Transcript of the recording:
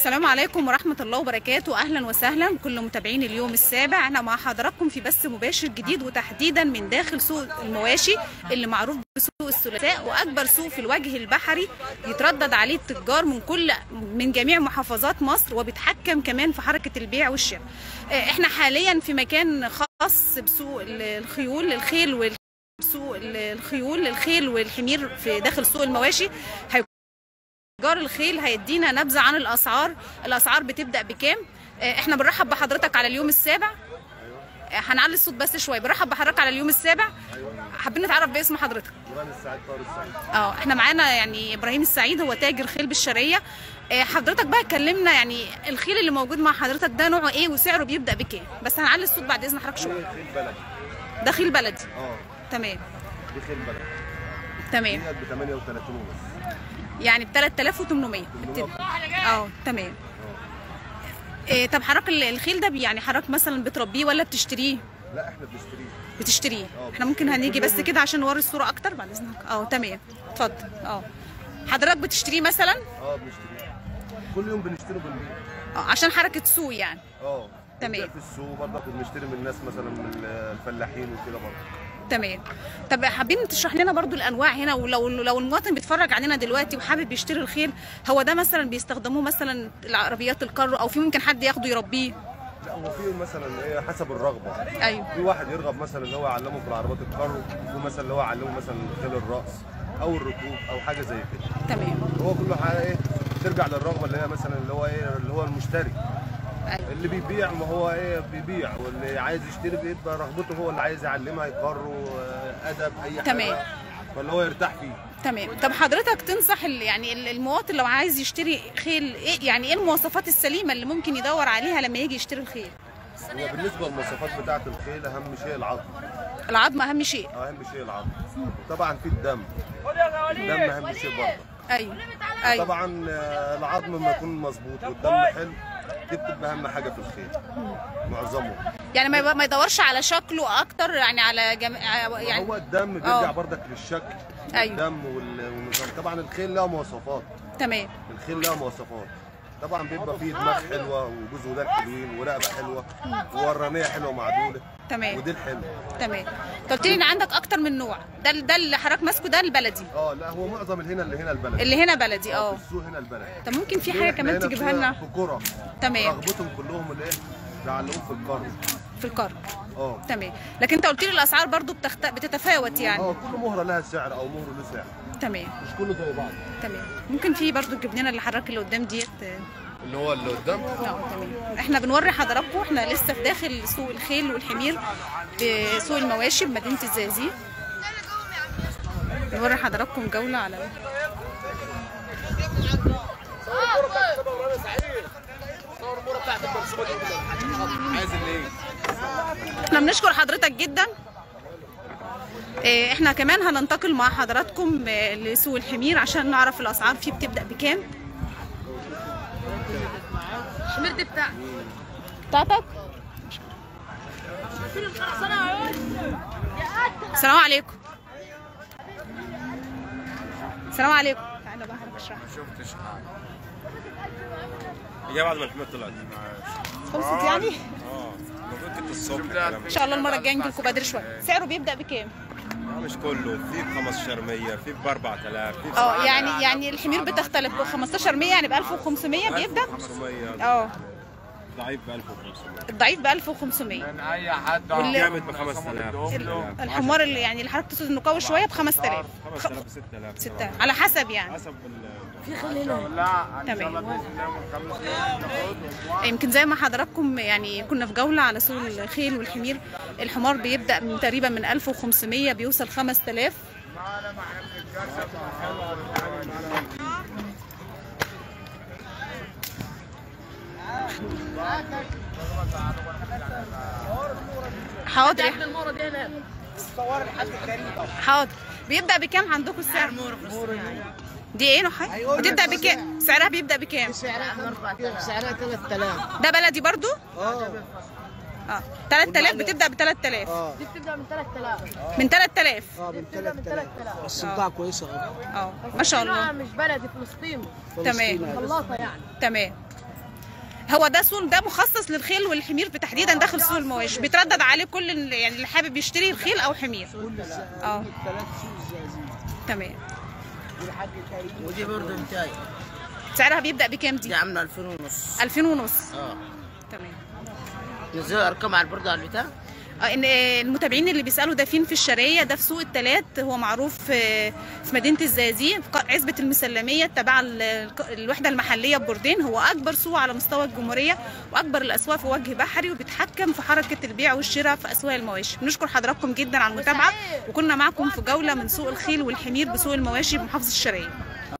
السلام عليكم ورحمة الله وبركاته أهلا وسهلا بكل متابعين اليوم السابع احنا مع حضراتكم في بث مباشر جديد وتحديدا من داخل سوق المواشي اللي معروف بسوق الثلاثاء وأكبر سوق في الوجه البحري يتردد عليه التجار من كل من جميع محافظات مصر وبيتحكم كمان في حركة البيع والشراء اه، احنا حاليا في مكان خاص بسوق الخيول الخيل وال سوق الخيول الخيل والحمير في داخل سوق المواشي تجار الخيل هيدينا نبذه عن الاسعار الاسعار بتبدا بكام آه، احنا بنرحب بحضرتك على اليوم السابع آه، هنعلي الصوت بس شويه بنرحب بحضرتك على اليوم السابع حابين نتعرف باسم حضرتك جمال السعيد طارق السعيد اه احنا معانا يعني ابراهيم السعيد هو تاجر خيل بالشرقيه آه، حضرتك بقى كلمنا يعني الخيل اللي موجود مع حضرتك ده نوعه ايه وسعره بيبدا بكام بس هنعلي الصوت بعد اذن حضرتك شويه دي خيل بلدي ده خيل بلدي اه تمام دي خيل بلدي تمام ديت ب 38 ونص يعني ب 3800 بتبقى اه تمام إيه طب حضرتك ال- الخيل ده بي- يعني حضرتك مثلا بتربيه ولا بتشتريه؟ لا احنا بنشتريه بتشتريه آه، احنا ممكن هنيجي بس كده عشان نوري الصوره اكتر بعد اذنك اه تمام اتفضل اه حضرتك بتشتريه مثلا اه بنشتريه كل يوم بنشتري وبنبيع اه عشان حركه سوق يعني اه تمام. بنبيع في السوق برضه بنشتري من الناس مثلا من الفلاحين وكده برضه تمام طب حابين تشرح لنا برضو الانواع هنا ولو لو المواطن بيتفرج علينا دلوقتي وحابب يشتري الخيل هو ده مثلا بيستخدموه مثلا العربيات الكر او في ممكن حد ياخده يربيه لا هو في مثلا ايه حسب الرغبه ايوه في واحد يرغب مثلا اللي هو يعلمه في العربيات الكارو وفي مثلا اللي هو يعلمه مثلا خيل الراس او الركوب او حاجه زي كده تمام هو كله حاجه ايه ترجع للرغبه اللي هي مثلا اللي هو ايه اللي هو المشتري أيوة. اللي بيبيع ما هو ايه بيبيع واللي عايز يشتري بيبقى رغبته هو اللي عايز يعلمها يقر ادب اي حاجه تمام. فاللي هو يرتاح فيه تمام طب حضرتك تنصح ال- يعني ال- المواطن لو عايز يشتري خيل ايه يعني ايه المواصفات السليمه اللي ممكن يدور عليها لما يجي يشتري الخيل هو بالنسبه للمواصفات بتاعه الخيل اهم شيء العظم العظم اهم شيء اهم شيء العظم طبعا في الدم الدم اهم شيء برضه ايوه ايوه طبعا آه، العظم لما يكون مظبوط والدم حلو دي بتبقى اهم حاجه في الخيل معظمه يعني ما يبقى- ما يدورش على شكله اكتر يعني على جم... يعني يعني هو الدم بيرجع آه. برضك للشكل أيوة. الدم وال- والنظام طبعا الخيل لها مواصفات تمام الخيل لها مواصفات طبعا بيبقى فيه دماغ حلوه وجوز ودان حلوين ورقبه حلوه وورانيه حلوه معدوله تمام وديل حلو تمام انت قلت لي ان عندك اكتر من نوع ده ال- ده اللي حضرتك ماسكه ده البلدي اه لا هو معظم اللي هنا اللي هنا البلد اللي هنا بلدي اه في السوق هنا البلد طب ممكن في ليه حاجه إحنا كمان هنا تجيبها في- لنا في كرة تمام رغبتهم كلهم الايه يعلقوهم في القرن في القرن اه تمام لكن انت قلت لي الاسعار برضو بتخت... بتتفاوت يعني اه كل مهره لها سعر او مهر له سعر تمام مش كله زي بعض تمام ممكن في برضو تجيب لنا اللي حضرتك اللي قدام ديت آه، اللي هو اللي قدام اه تمام احنا بنوري حضراتكم احنا لسه في داخل سوق الخيل والحمير بسوق المواشي بمدينه الزقازيق بنوري حضراتكم جوله على عايز اللي ايه احنا بنشكر حضرتك جدا اه، احنا كمان هننتقل مع حضراتكم اه، لسوق الحمير عشان نعرف الاسعار فيه بتبدا بكام الحمير دي بتاعك بتاعتك السلام عليكم السلام عليكم تعالى بقى هرجع اشرح شفتش حاجه جاي بعد ما الحمام طلعت خلصت يعني اه المفروض كنت الصبح الكلام ان شاء الله المره الجايه نجيلكم بدري شويه سعره بيبدا بكام ده. مش كله في ب 1500 في ب 4000 في ب اه يعني يعني الحمير بتختلف ب 1500 يعني ب 1500 بيبدا 1500 اه ضعيف ب 1500 الضعيف ب 1500 اي حد واللي- جامد ب 5000 ال- الحمار اللي يعني اللي حضرتك تقصد انه قوي شويه ب 5000 5000 6000 ستة على حسب يعني حسب ال- تمام يمكن زي ما حضراتكم يعني كنا في جولة على سوق الخيل والحمير الحمار بيبدأ من تقريبا من 1500 بيوصل 5000 حاضر يا المورة دي هنا حاضر بيبدأ بكام عندكم السعر؟ دي ايه نوعها؟ بتبدأ بكام؟ سعرها بيبدأ بكام؟ سعرها سعرها 3000 ده بلدي برضو؟ اه اه 3000 بتبدأ ب 3000 دي بتبدا من 3000 من 3000 اه من بتبدا من 3000 3000 بس بضاعة كويسة أوي اه ما شاء نوعها الله مش بلدي فلسطين تمام خلاطه يعني تمام هو ده سوق ده مخصص للخيل والحمير تحديدا داخل سوق المواشي بيتردد عليه كل ال- يعني اللي حابب يشتري الخيل او حمير اه تمام ودي برضه انتاي سعرها بيبدا بكام دي دي عامله 2000 ونص 2000 ونص اه تمام نزلوا ارقام على البرده على البتاع آه، ان آه، المتابعين اللي بيسالوا ده فين في الشرقيه ده في سوق التلات هو معروف آه، في مدينه الزقازيق في ق- عزبه المسلميه تبع ال- الق- الوحده المحليه ببوردين هو اكبر سوق على مستوى الجمهوريه واكبر الاسواق في وجه بحري وبيتحكم في حركه البيع والشراء في اسواق المواشي بنشكر حضراتكم جدا على المتابعه وكنا معكم في جوله من سوق الخيل والحمير بسوق المواشي بمحافظه الشرقيه